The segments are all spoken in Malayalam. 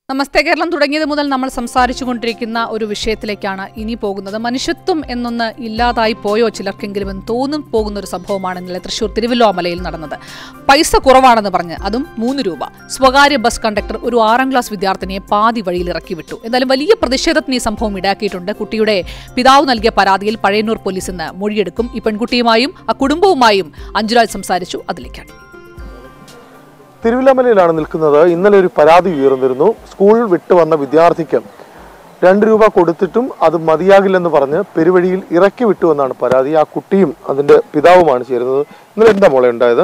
നമസ്തേ കേരളം തുടങ്ങിയത് മുതൽ നമ്മൾ സംസാരിച്ചു കൊണ്ടിരിക്കുന്ന ഒരു വിഷയത്തിലേക്കാണ് ഇനി പോകുന്നത് മനുഷ്യത്വം എന്നൊന്ന് ഇല്ലാതായി പോയോ ചിലർക്കെങ്കിലും എന്ന് തോന്നും പോകുന്ന ഒരു സംഭവമാണ് ഇന്നലെ തൃശൂർ തിരുവല്ലോമലയിൽ നടന്നത് പൈസ കുറവാണെന്ന് പറഞ്ഞ് അതും മൂന്ന് രൂപ സ്വകാര്യ ബസ് കണ്ടക്ടർ ഒരു ആറാം ക്ലാസ് വിദ്യാർത്ഥിനിയെ പാതി വഴിയിൽ ഇറക്കി വിട്ടു എന്തായാലും വലിയ പ്രതിഷേധത്തിന് ഈ സംഭവം ഇടാക്കിയിട്ടുണ്ട് കുട്ടിയുടെ പിതാവ് നൽകിയ പരാതിയിൽ പഴയന്നൂർ പോലീസ് ഇന്ന് മൊഴിയെടുക്കും ഈ പെൺകുട്ടിയുമായും ആ കുടുംബവുമായും അഞ്ജുരാജ് സംസാരിച്ചു അതിലേക്കാണ് തിരുവില്ലമലയിലാണ് നിൽക്കുന്നത് ഇന്നലെ ഒരു പരാതി ഉയർന്നിരുന്നു സ്കൂൾ വിട്ടു വന്ന വിദ്യാർത്ഥിക്ക് രണ്ട് രൂപ കൊടുത്തിട്ടും അത് മതിയാകില്ലെന്ന് പറഞ്ഞ് പെരുവഴിയിൽ ഇറക്കി വിട്ടു എന്നാണ് പരാതി ആ കുട്ടിയും അതിന്റെ പിതാവുമാണ് ചേരുന്നത് ഇന്നലെ എന്താ മോളെ ഉണ്ടായത്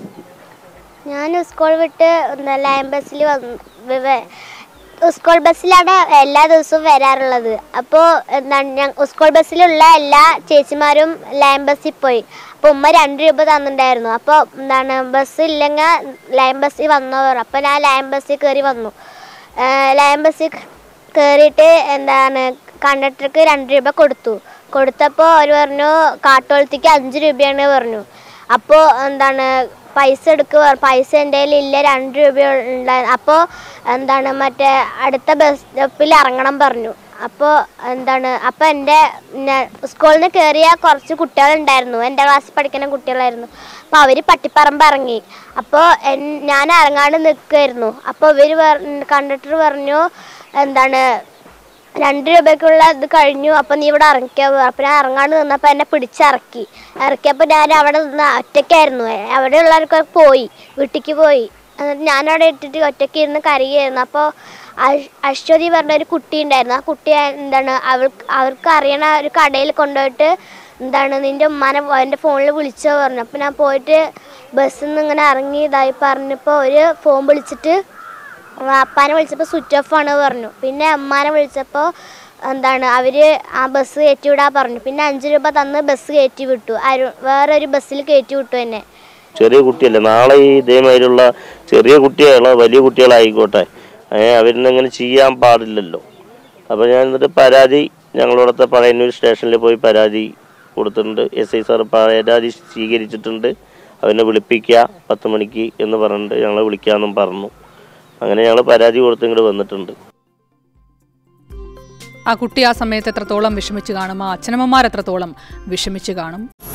ഞാൻ സ്കൂൾ വിട്ട് എന്താ ലൈൻ ബസ്സിൽ വന്നു വ- വ- സ്കൂൾ ബസ്സിലാണ് എല്ലാ ദിവസവും വരാറുള്ളത് അപ്പോൾ എന്താണ് ഞാൻ സ്കൂൾ ബസ്സിലുള്ള എല്ലാ ചേച്ചിമാരും ലൈൻ ബസ്സിൽ പോയി അപ്പോൾ ഉമ്മ രണ്ട് രൂപ തന്നിട്ടുണ്ടായിരുന്നു അപ്പോൾ എന്താണ് ബസ് ഇല്ലെങ്കിൽ ലൈൻ ബസ്സിൽ വന്നവർ അപ്പോൾ ഞാൻ ലൈൻ ബസ്സിൽ കയറി വന്നു ആ, ലൈൻ ബസ്സിൽ കയറിയിട്ട് എന്താണ് കണ്ടക്ടർക്ക് രണ്ട് രൂപ കൊടുത്തു കൊടുത്തപ്പോൾ അവർ പറഞ്ഞു കാട്ടോളത്തേക്ക് അഞ്ച് രൂപയാണ് പറഞ്ഞു അപ്പോൾ എന്താണ് പൈസ എടുക്കുക പൈസ എൻ്റെ കയ്യിൽ ഇല്ല രണ്ട് രൂപ ഉണ്ടായി അപ്പോൾ എന്താണ് മറ്റേ അടുത്ത ബസ് സ്റ്റോപ്പിൽ ഇറങ്ങണം പറഞ്ഞു അപ്പോൾ എന്താണ് അപ്പോൾ എൻ്റെ ഞാൻ സ്കൂളിൽ നിന്ന് കയറിയ കുറച്ച് കുട്ടികളുണ്ടായിരുന്നു എൻ്റെ ക്ലാസ്സിൽ പഠിക്കുന്ന കുട്ടികളായിരുന്നു അപ്പോൾ അവർ പട്ടിപ്പറമ്പ് ഇറങ്ങി അപ്പോൾ എൻ- ഞാൻ ഇറങ്ങാണ്ട് നിൽക്കുമായിരുന്നു അപ്പോൾ ഇവർ കണ്ടക്ടർ പറഞ്ഞു എന്താണ് രണ്ട് രൂപയ്ക്കുള്ള ഇത് കഴിഞ്ഞു അപ്പം നീ ഇവിടെ ഇറങ്ങിക്കോ അപ്പം ഞാൻ ഇറങ്ങാണ്ട് നിന്നപ്പോൾ എന്നെ പിടിച്ചിറക്കി ഇറക്കിയപ്പോൾ ഞാൻ അവിടെ നിന്ന് ഒറ്റയ്ക്കായിരുന്നു അവിടെ ഉള്ളവർക്കൊക്കെ പോയി വീട്ടിലേക്ക് പോയി എന്നിട്ട് ഞാനവിടെ ഇട്ടിട്ട് ഒറ്റയ്ക്ക് ഇരുന്ന് കരയുമായിരുന്നു അപ്പോൾ അശ്വതി പറഞ്ഞ ഒരു കുട്ടി ഉണ്ടായിരുന്നു ആ കുട്ടി എന്താണ് അവൾക്ക് അവർക്ക് അറിയണ ഒരു കടയിൽ കൊണ്ടുപോയിട്ട് എന്താണ് നിൻ്റെ ഉമ്മാനെ എൻ്റെ ഫോണിൽ വിളിച്ചോ പറഞ്ഞു അപ്പം ഞാൻ പോയിട്ട് ബസ്സിൽ നിന്ന് ഇങ്ങനെ ഇറങ്ങി ഇതായി പറഞ്ഞപ്പോൾ ഒരു ഫോൺ വിളിച്ചിട്ട് അപ്പാനെ വിളിച്ചപ്പോൾ സ്വിച്ച് ഓഫ് ആണ് പറഞ്ഞു പിന്നെ അമ്മാനെ വിളിച്ചപ്പോൾ എന്താണ് അവർ ആ ബസ് കയറ്റി വിടാൻ പറഞ്ഞു പിന്നെ അഞ്ച് രൂപ തന്ന് ബസ് കയറ്റി വിട്ടു അരു വേറൊരു ബസ്സിൽ കയറ്റി വിട്ടു എന്നെ ചെറിയ കുട്ടിയല്ലേ നാളെ ഈ ഇതേമാതിരിയുള്ള ചെറിയ കുട്ടികളോ വലിയ കുട്ടികളായിക്കോട്ടെ ഏ അവരിനങ്ങനെ ചെയ്യാൻ പാടില്ലല്ലോ അപ്പോൾ ഞാൻ എന്നിട്ട് പരാതി ഞങ്ങളിവിടുത്തെ പഴയന്നൂർ സ്റ്റേഷനിൽ പോയി പരാതി കൊടുത്തിട്ടുണ്ട് എസ് ഐ സാർ പരാതി സ്വീകരിച്ചിട്ടുണ്ട് അവനെ വിളിപ്പിക്കുക പത്ത് മണിക്ക് എന്ന് പറഞ്ഞിട്ട് ഞങ്ങളെ വിളിക്കാമെന്നും പറഞ്ഞു അങ്ങനെ ഞങ്ങൾ പരാതി കൊടുത്ത് ഇങ്ങോട്ട് വന്നിട്ടുണ്ട് ആ കുട്ടി ആ സമയത്ത് എത്രത്തോളം വിഷമിച്ച് കാണും ആ അച്ഛനമ്മമാർ എത്രത്തോളം വിഷമിച്ച് കാണും